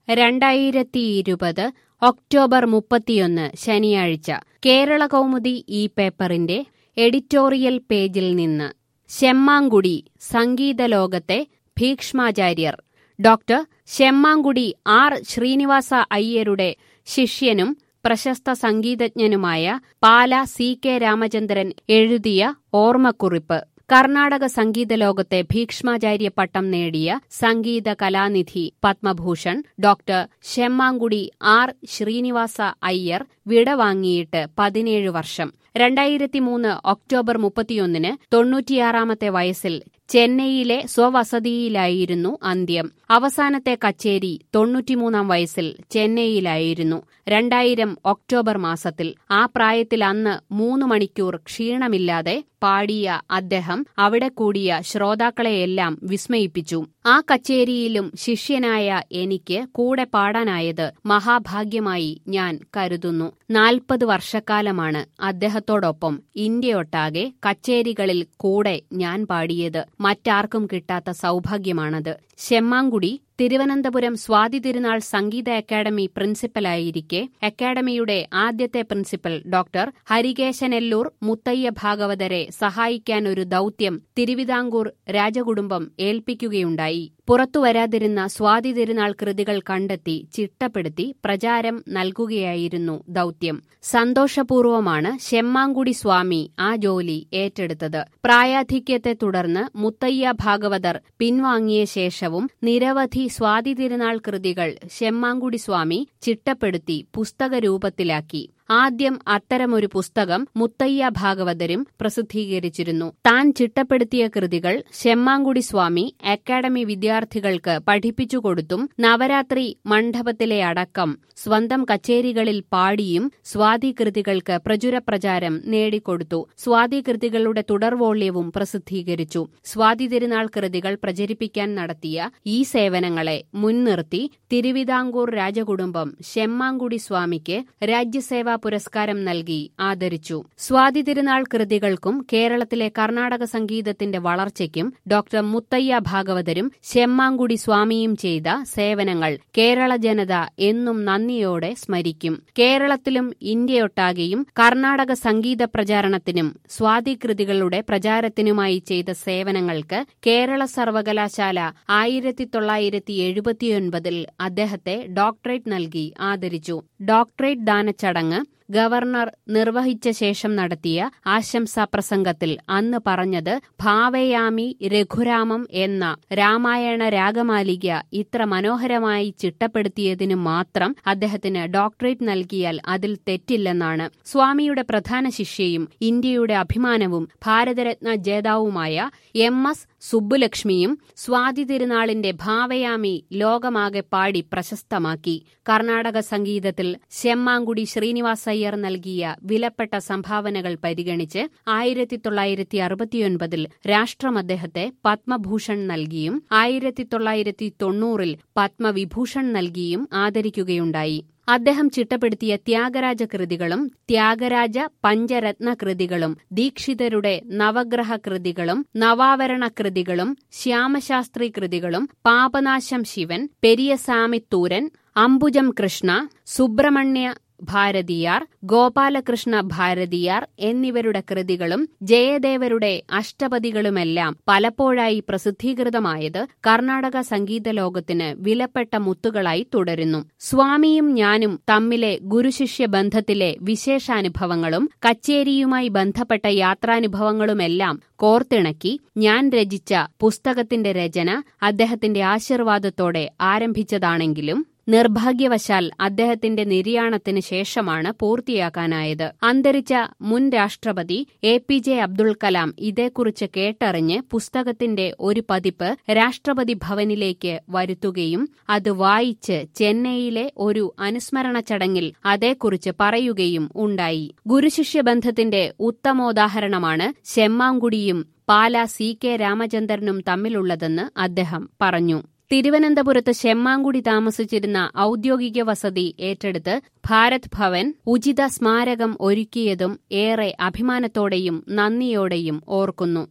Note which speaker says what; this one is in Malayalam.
Speaker 1: രണ്ടായിരത്തിയിരുപത് ഒക്ടോബർ മുപ്പത്തിയൊന്ന് ശനിയാഴ്ച കേരള കൗമുദി ഈ പേപ്പറിന്റെ എഡിറ്റോറിയൽ പേജിൽ നിന്ന് ശെമ്മാങ്കുടി സംഗീതലോകത്തെ ഭീക്ഷ്മാചാര്യർ ഡോക്ടർ ശെമ്മാങ്കുടി ആർ ശ്രീനിവാസ അയ്യരുടെ ശിഷ്യനും പ്രശസ്ത സംഗീതജ്ഞനുമായ പാല സി കെ രാമചന്ദ്രൻ എഴുതിയ ഓർമ്മക്കുറിപ്പ് കർണാടക സംഗീത ലോകത്തെ ഭീക്ഷ്മാചാര്യ പട്ടം നേടിയ സംഗീത കലാനിധി പത്മഭൂഷൺ ഡോക്ടർ ശെമ്മാങ്കുടി ആർ ശ്രീനിവാസ അയ്യർ വിടവാങ്ങിയിട്ട് പതിനേഴ് വർഷം രണ്ടായിരത്തി മൂന്ന് ഒക്ടോബർ മുപ്പത്തിയൊന്നിന് തൊണ്ണൂറ്റിയാറാമത്തെ വയസ്സിൽ ചെന്നൈയിലെ സ്വവസതിയിലായിരുന്നു അന്ത്യം അവസാനത്തെ കച്ചേരി തൊണ്ണൂറ്റിമൂന്നാം വയസ്സിൽ ചെന്നൈയിലായിരുന്നു രണ്ടായിരം ഒക്ടോബർ മാസത്തിൽ ആ പ്രായത്തിൽ അന്ന് മൂന്ന് മണിക്കൂർ ക്ഷീണമില്ലാതെ പാടിയ അദ്ദേഹം അവിടെ കൂടിയ ശ്രോതാക്കളെയെല്ലാം വിസ്മയിപ്പിച്ചു ആ കച്ചേരിയിലും ശിഷ്യനായ എനിക്ക് കൂടെ പാടാനായത് മഹാഭാഗ്യമായി ഞാൻ കരുതുന്നു നാൽപ്പത് വർഷക്കാലമാണ് അദ്ദേഹത്തോടൊപ്പം ഇന്ത്യയൊട്ടാകെ കച്ചേരികളിൽ കൂടെ ഞാൻ പാടിയത് മറ്റാർക്കും കിട്ടാത്ത സൗഭാഗ്യമാണത് ശെമ്മാങ്കുടി തിരുവനന്തപുരം സ്വാതി തിരുനാൾ സംഗീത അക്കാദമി പ്രിൻസിപ്പലായിരിക്കെ അക്കാദമിയുടെ ആദ്യത്തെ പ്രിൻസിപ്പൽ ഡോക്ടർ ഹരികേശനെല്ലൂർ മുത്തയ്യ ഭാഗവതരെ സഹായിക്കാൻ ഒരു ദൌത്യം തിരുവിതാംകൂർ രാജകുടുംബം ഏൽപ്പിക്കുകയുണ്ടായി പുറത്തുവരാതിരുന്ന സ്വാതി തിരുനാൾ കൃതികൾ കണ്ടെത്തി ചിട്ടപ്പെടുത്തി പ്രചാരം നൽകുകയായിരുന്നു ദൌത്യം സന്തോഷപൂർവമാണ് ശെമ്മാങ്കുടി സ്വാമി ആ ജോലി ഏറ്റെടുത്തത് പ്രായാധിക്യത്തെ തുടർന്ന് മുത്തയ്യ ഭാഗവതർ പിൻവാങ്ങിയ ശേഷവും നിരവധി സ്വാതി തിരുനാൾ കൃതികൾ ശെമ്മാങ്കുടി സ്വാമി ചിട്ടപ്പെടുത്തി പുസ്തക രൂപത്തിലാക്കി ആദ്യം അത്തരമൊരു പുസ്തകം മുത്തയ്യ ഭാഗവതരും പ്രസിദ്ധീകരിച്ചിരുന്നു താൻ ചിട്ടപ്പെടുത്തിയ കൃതികൾ ശെമ്മാങ്കുടി സ്വാമി അക്കാദമി വിദ്യാർത്ഥികൾക്ക് പഠിപ്പിച്ചുകൊടുത്തും നവരാത്രി മണ്ഡപത്തിലെ അടക്കം സ്വന്തം കച്ചേരികളിൽ പാടിയും സ്വാതി കൃതികൾക്ക് പ്രചുരപ്രചാരം നേടിക്കൊടുത്തു സ്വാതി കൃതികളുടെ തുടർവോള്യവും പ്രസിദ്ധീകരിച്ചു സ്വാതി തിരുനാൾ കൃതികൾ പ്രചരിപ്പിക്കാൻ നടത്തിയ ഈ സേവനങ്ങളെ മുൻനിർത്തി തിരുവിതാംകൂർ രാജകുടുംബം ശെമ്മാങ്കുടി സ്വാമിക്ക് രാജ്യസേവാ പുരസ്കാരം നൽകി ആദരിച്ചു സ്വാതി തിരുനാൾ കൃതികൾക്കും കേരളത്തിലെ കർണാടക സംഗീതത്തിന്റെ വളർച്ചയ്ക്കും ഡോക്ടർ മുത്തയ്യ ഭാഗവതരും ശെമ്മാങ്കുടി സ്വാമിയും ചെയ്ത സേവനങ്ങൾ കേരള ജനത എന്നും നന്ദിയോടെ സ്മരിക്കും കേരളത്തിലും ഇന്ത്യയൊട്ടാകെയും കർണാടക സംഗീത പ്രചാരണത്തിനും സ്വാതി കൃതികളുടെ പ്രചാരത്തിനുമായി ചെയ്ത സേവനങ്ങൾക്ക് കേരള സർവകലാശാല ആയിരത്തി തൊള്ളായിരത്തി എഴുപത്തിയൊൻപതിൽ അദ്ദേഹത്തെ ഡോക്ടറേറ്റ് നൽകി ആദരിച്ചു ഡോക്ടറേറ്റ് ദാനച്ചടങ്ങ് ഗവർണർ നിർവഹിച്ച ശേഷം നടത്തിയ ആശംസാ പ്രസംഗത്തിൽ അന്ന് പറഞ്ഞത് ഭാവയാമി രഘുരാമം എന്ന രാമായണ രാഗമാലിക ഇത്ര മനോഹരമായി ചിട്ടപ്പെടുത്തിയതിനു മാത്രം അദ്ദേഹത്തിന് ഡോക്ടറേറ്റ് നൽകിയാൽ അതിൽ തെറ്റില്ലെന്നാണ് സ്വാമിയുടെ പ്രധാന ശിഷ്യയും ഇന്ത്യയുടെ അഭിമാനവും ഭാരതരത്ന ജേതാവുമായ എം എസ് സുബ്ബുലക്ഷ്മിയും സ്വാതി തിരുനാളിന്റെ ഭാവയാമി ലോകമാകെ പാടി പ്രശസ്തമാക്കി കർണാടക സംഗീതത്തിൽ ശെമ്മാങ്കുടി ശ്രീനിവാസ അയ്യർ നൽകിയ വിലപ്പെട്ട സംഭാവനകൾ പരിഗണിച്ച് ആയിരത്തി തൊള്ളായിരത്തി അറുപത്തിയൊൻപതിൽ രാഷ്ട്രം അദ്ദേഹത്തെ പത്മഭൂഷൺ നൽകിയും ആയിരത്തി തൊള്ളായിരത്തി തൊണ്ണൂറിൽ പത്മവിഭൂഷൺ നൽകിയും ആദരിക്കുകയുണ്ടായി അദ്ദേഹം ചിട്ടപ്പെടുത്തിയ ത്യാഗരാജ കൃതികളും ത്യാഗരാജ പഞ്ചരത്ന കൃതികളും ദീക്ഷിതരുടെ നവഗ്രഹ കൃതികളും നവാവരണ കൃതികളും ശ്യാമശാസ്ത്രി കൃതികളും പാപനാശം ശിവൻ പെരിയസാമിത്തൂരൻ അംബുജം കൃഷ്ണ സുബ്രഹ്മണ്യ ഭാരതിയാർ ഗോപാലകൃഷ്ണ ഭാരതിയാർ എന്നിവരുടെ കൃതികളും ജയദേവരുടെ അഷ്ടപതികളുമെല്ലാം പലപ്പോഴായി പ്രസിദ്ധീകൃതമായത് കർണാടക സംഗീത ലോകത്തിന് വിലപ്പെട്ട മുത്തുകളായി തുടരുന്നു സ്വാമിയും ഞാനും തമ്മിലെ ഗുരുശിഷ്യ ബന്ധത്തിലെ വിശേഷാനുഭവങ്ങളും കച്ചേരിയുമായി ബന്ധപ്പെട്ട യാത്രാനുഭവങ്ങളുമെല്ലാം കോർത്തിണക്കി ഞാൻ രചിച്ച പുസ്തകത്തിന്റെ രചന അദ്ദേഹത്തിന്റെ ആശീർവാദത്തോടെ ആരംഭിച്ചതാണെങ്കിലും നിർഭാഗ്യവശാൽ അദ്ദേഹത്തിന്റെ നിര്യാണത്തിന് ശേഷമാണ് പൂർത്തിയാക്കാനായത് അന്തരിച്ച മുൻ രാഷ്ട്രപതി A P J Abdul Kalam ഇതേക്കുറിച്ച് കേട്ടറിഞ്ഞ് പുസ്തകത്തിന്റെ ഒരു പതിപ്പ് രാഷ്ട്രപതി ഭവനിലേക്ക് വരുത്തുകയും അത് വായിച്ച് ചെന്നൈയിലെ ഒരു അനുസ്മരണ ചടങ്ങിൽ അതേക്കുറിച്ച് പറയുകയും ഉണ്ടായി ഗുരുശിഷ്യ ബന്ധത്തിന്റെ ഉത്തമോദാഹരണമാണ് ശെമ്മാങ്കുടിയും പാല സി കെ രാമചന്ദ്രനും തമ്മിലുള്ളതെന്ന് അദ്ദേഹം പറഞ്ഞു തിരുവനന്തപുരത്ത് ശെമ്മാങ്കുടി താമസിച്ചിരുന്ന ഔദ്യോഗിക വസതി ഏറ്റെടുത്ത് ഭാരത് ഭവൻ ഉചിത സ്മാരകം ഒരുക്കിയതും ഏറെ അഭിമാനത്തോടെയും നന്ദിയോടെയും ഓർക്കുന്നു